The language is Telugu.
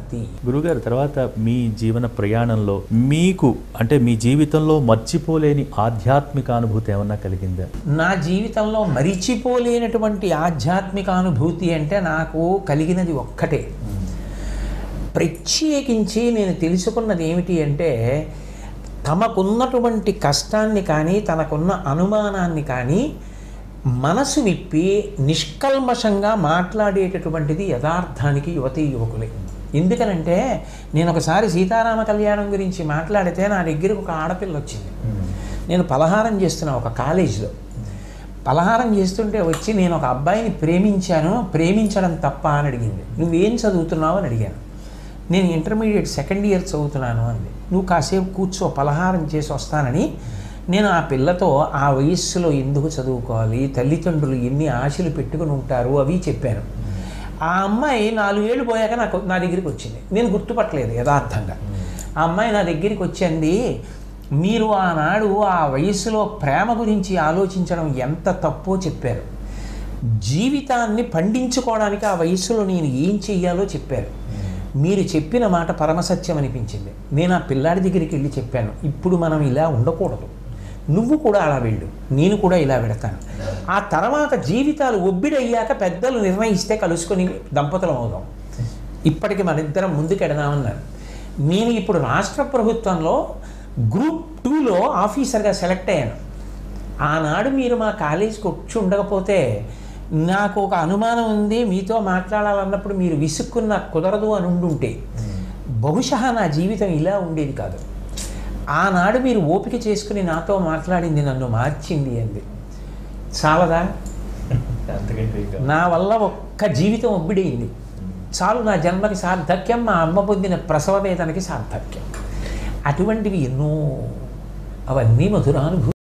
భక్తి గురుగారు తర్వాత మీ జీవన ప్రయాణంలో మీకు అంటే మీ జీవితంలో మర్చిపోలేని ఆధ్యాత్మిక అనుభూతి ఏమన్నా కలిగిందా నా జీవితంలో మరిచిపోలేనటువంటి ఆధ్యాత్మిక అనుభూతి అంటే నాకు కలిగినది ఒక్కటే ప్రత్యేకించి నేను తెలుసుకున్నది ఏమిటి అంటే తమకున్నటువంటి కష్టాన్ని కానీ తనకున్న అనుమానాన్ని కానీ మనసు విప్పి నిష్కల్మషంగా మాట్లాడేటటువంటిది యథార్థానికి యువతీ యువకులే ఎందుకనంటే నేను ఒకసారి సీతారామ కళ్యాణం గురించి మాట్లాడితే నా దగ్గరకు ఒక ఆడపిల్ల వచ్చింది నేను పలహారం చేస్తున్నా ఒక కాలేజీలో పలహారం చేస్తుంటే వచ్చి నేను ఒక అబ్బాయిని ప్రేమించాను ప్రేమించడం తప్ప అని అడిగింది నువ్వేం చదువుతున్నావు అని అడిగాను నేను ఇంటర్మీడియట్ సెకండ్ ఇయర్ చదువుతున్నాను అంది నువ్వు కాసేపు కూర్చో పలహారం చేసి వస్తానని నేను ఆ పిల్లతో ఆ వయస్సులో ఎందుకు చదువుకోవాలి తల్లిదండ్రులు ఎన్ని ఆశలు పెట్టుకుని ఉంటారు అవి చెప్పాను ఆ అమ్మాయి నాలుగేళ్ళు పోయాక నాకు నా దగ్గరికి వచ్చింది నేను గుర్తుపట్టలేదు యథార్థంగా ఆ అమ్మాయి నా దగ్గరికి వచ్చింది మీరు ఆనాడు ఆ వయస్సులో ప్రేమ గురించి ఆలోచించడం ఎంత తప్పో చెప్పారు జీవితాన్ని పండించుకోవడానికి ఆ వయస్సులో నేను ఏం చెయ్యాలో చెప్పారు మీరు చెప్పిన మాట పరమసత్యం అనిపించింది నేను ఆ పిల్లాడి దగ్గరికి వెళ్ళి చెప్పాను ఇప్పుడు మనం ఇలా ఉండకూడదు నువ్వు కూడా అలా వెళ్ళు నేను కూడా ఇలా వెడతాను ఆ తర్వాత జీవితాలు ఒబ్బిడయ్యాక పెద్దలు నిర్ణయిస్తే కలుసుకొని దంపతులం అవుదాం ఇప్పటికి మన ఇద్దరం ముందుకెడదామన్నారు నేను ఇప్పుడు రాష్ట్ర ప్రభుత్వంలో గ్రూప్ టూలో ఆఫీసర్గా సెలెక్ట్ అయ్యాను ఆనాడు మీరు మా కాలేజీకి వచ్చి ఉండకపోతే నాకు ఒక అనుమానం ఉంది మీతో మాట్లాడాలన్నప్పుడు మీరు విసుక్కున్న కుదరదు అని ఉండుంటే బహుశా నా జీవితం ఇలా ఉండేది కాదు ఆనాడు మీరు ఓపిక చేసుకుని నాతో మాట్లాడింది నన్ను మార్చింది అంది చాలదా నా వల్ల ఒక్క జీవితం ఒబ్బిడైంది చాలు నా జన్మకి సార్థక్యం మా అమ్మ పొందిన ప్రసవ వేదనకి సార్థక్యం అటువంటివి ఎన్నో అవన్నీ మధురానుభూతి